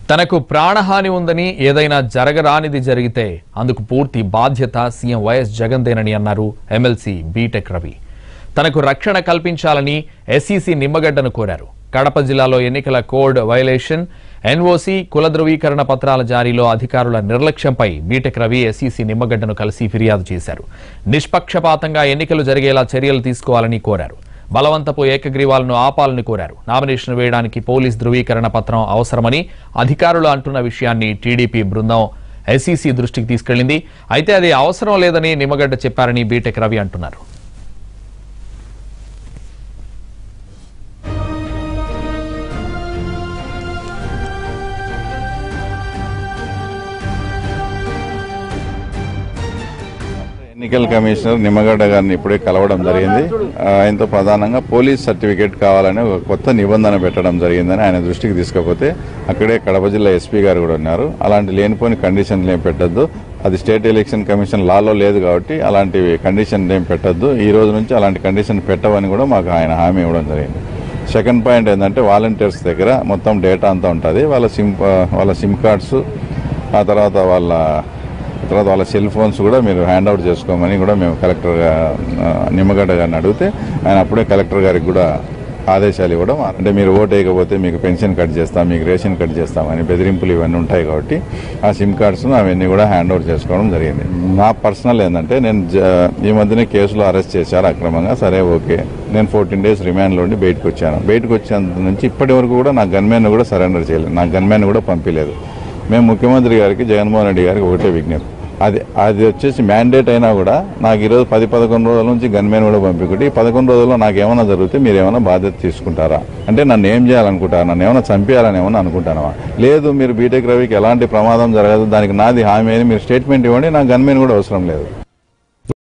తనకు ప్రాణహాని ఉందని ఏదైనా జరగరానిది జరిగితే అందుకు పూర్తి బాధ్యత సీఎం వైఎస్ జగన్దేనని అన్నారు ఎమ్మెల్సీ బీటెక్ రవి తనకు రక్షణ కల్పించాలని ఎస్ఈసి నిమ్మగడ్డను కోరారు కడప జిల్లాలో ఎన్నికల కోడ్ వైలేషన్ ఎన్ఓసి కుల ధృవీకరణ పత్రాల జారీలో అధికారుల నిర్లక్ష్యంపై బీటెక్ రవి ఎస్ఈసి నిమ్మగడ్డను కలిసి ఫిర్యాదు చేశారు నిష్పక్షపాతంగా ఎన్నికలు జరిగేలా చర్యలు తీసుకోవాలని కోరారు బలవంతపు ఏకగ్రీవాలను ఆపాలని కోరారు నామినేషన్ వేయడానికి పోలీస్ ధృవీకరణ పత్రం అవసరమని అధికారులు అంటున్న విషయాన్ని టీడీపీ బృందం ఎస్ఈసి దృష్టికి తీసుకెళ్లింది అయితే అది అవసరం లేదని నిమ్మగడ్డ చెప్పారని బీటెక్ రవి అంటున్నారు ఎన్నికల కమిషనర్ నిమ్మగడ్డ గారిని ఇప్పుడే కలవడం జరిగింది ఆ, ఆయనతో ప్రధానంగా పోలీస్ సర్టిఫికేట్ కావాలని ఒక కొత్త నిబంధన పెట్టడం జరిగిందని ఆయన దృష్టికి తీసుకపోతే అక్కడే కడప జిల్లా ఎస్పీ గారు కూడా ఉన్నారు అలాంటి లేనిపోని కండిషన్లు ఏం పెట్టద్దు అది స్టేట్ ఎలక్షన్ కమిషన్ లాలో లేదు కాబట్టి అలాంటి కండిషన్లు ఏం పెట్టద్దు ఈ రోజు నుంచి అలాంటి కండిషన్ పెట్టవని కూడా మాకు ఆయన హామీ ఇవ్వడం జరిగింది సెకండ్ పాయింట్ ఏంటంటే వాలంటీర్స్ దగ్గర మొత్తం డేటా అంతా ఉంటుంది వాళ్ళ సిమ్ వాళ్ళ సిమ్ కార్డ్స్ ఆ తర్వాత వాళ్ళ తర్వాత వాళ్ళ సెల్ ఫోన్స్ కూడా మీరు హ్యాండ్ అవుట్ చేసుకోమని కూడా మేము కలెక్టర్ గా- ఆ, నిమ్మగడ్డ గారిని అడిగితే ఆయన అప్పుడే కలెక్టర్ గారికి కూడా ఆదేశాలు ఇవ్వడం అంటే మీరు ఓటు వేయకపోతే మీకు పెన్షన్ కట్ చేస్తాం మీకు రేషన్ కట్ చేస్తామని బెదిరింపులు ఇవన్నీ ఉంటాయి కాబట్టి ఆ సిమ్ కార్డ్స్ అవన్నీ కూడా హ్యాండ్ అవుట్ చేసుకోవడం జరిగింది నా పర్సనల్ ఏంటంటే నేను జ- ఈ మధ్యనే కేసులో అరెస్ట్ చేశారు అక్రమంగా సరే ఓకే నేను ఫోర్టీన్ డేస్ రిమాండ్లో ఉండి బయటకు వచ్చాను బయటకు వచ్చేంత నుంచి ఇప్పటి వరకు కూడా నా గన్మ్యాన్ కూడా సరెండర్ చేయలేదు నా గన్మ్యాన్ కూడా పంపించలేదు మేము ముఖ్యమంత్రి గారికి జగన్మోహన్ రెడ్డి గారికి ఒకటే విజ్ఞప్తి అది అది వచ్చేసి మ్యాండేట్ అయినా కూడా నాకు ఈరోజు పది పదకొండు రోజుల నుంచి గన్మెన్ కూడా పంపించుకుంటే ఈ పదకొండు రోజుల్లో నాకు ఏమైనా జరిగితే మీరు ఏమైనా బాధ్యత తీసుకుంటారా అంటే నన్ను ఏం చేయాలనుకుంటారా నన్ను ఏమైనా చంపేయాలని ఏమైనా అనుకుంటానా లేదు మీరు బీటెక్ రవికి ఎలాంటి ప్రమాదం జరగదు దానికి నాది హామీ అని మీరు స్టేట్మెంట్ ఇవ్వండి నాకు గన్మెన్ కూడా అవసరం లేదు